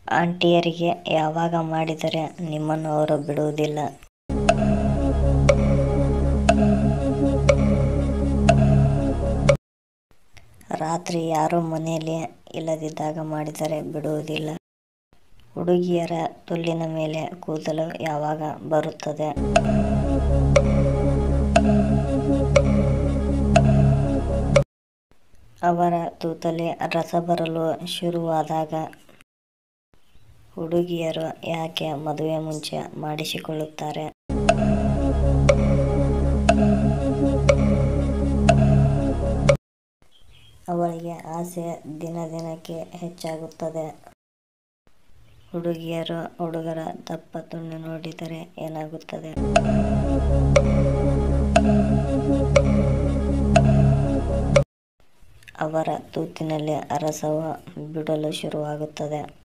ಆಂಟಿಯರಿಗೆ ಯಾವಾಗ ಮಾಡಿದರೆ ನಿಮ್ಮನ್ನು ಅವರು ಬಿಡುವುದಿಲ್ಲ ರಾತ್ರಿ ಯಾರೂ ಮನೆಯಲ್ಲಿ ಇಲ್ಲದಿದ್ದಾಗ ಮಾಡಿದರೆ ಬಿಡುವುದಿಲ್ಲ ಹುಡುಗಿಯರ ತುಲ್ಲಿನ ಮೇಲೆ ಕೂದಲು ಯಾವಾಗ ಬರುತ್ತದೆ ಅವರ ತೂತಲ್ಲಿ ರಸ ಬರಲು ಶುರುವಾದಾಗ ಹುಡುಗಿಯರು ಯಾಕೆ ಮದುವೆ ಮುಂಚೆ ಮಾಡಿಸಿಕೊಳ್ಳುತ್ತಾರೆ ಅವಳಿಗೆ ಆಸೆ ದಿನ ದಿನಕ್ಕೆ ಹೆಚ್ಚಾಗುತ್ತದೆ ಹುಡುಗಿಯರು ಹುಡುಗರ ದಪ್ಪ ತುಂಡು ನೋಡಿದರೆ ಏನಾಗುತ್ತದೆ ಅವರ ತೂತಿನಲ್ಲಿ ರಸವು ಬಿಡಲು ಶುರುವಾಗುತ್ತದೆ